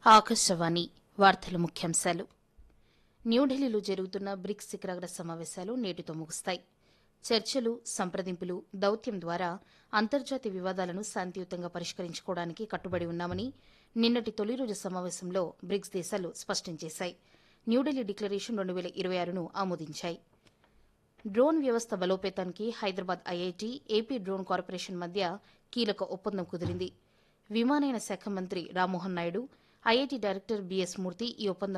ఆకాశవాణి వార్తల ముఖ్యాంశాలు న్యూఢిల్లీలో జరుగుతున్న బ్రిక్స్ శిఖరాగ్ర సమావేశాలు నేటితో ముగుస్తాయి చర్చలు సంప్రదింపులు దౌత్యం ద్వారా అంతర్జాతీయ వివాదాలను శాంతియుతంగా పరిష్కరించుకోవడానికి కట్టుబడి ఉన్నామని నిన్నటి తొలి రోజు సమావేశంలో బ్రిక్స్ దేశాలు స్పష్టం చేశాయి న్యూఢిల్లీ డిక్లరేషన్ రెండు వేల ఇరవై ఆరును ఆమోదించాయి డ్రోన్ వ్యవస్థ బలోపేతానికి Hyderabad IIT AP drone corporation మధ్య కీలక ఒప్పందం కుదిరింది విమానయాన శాఖ మంత్రి Rammohan Naidu IIT director BS Murthy ఈ ఒప్పందం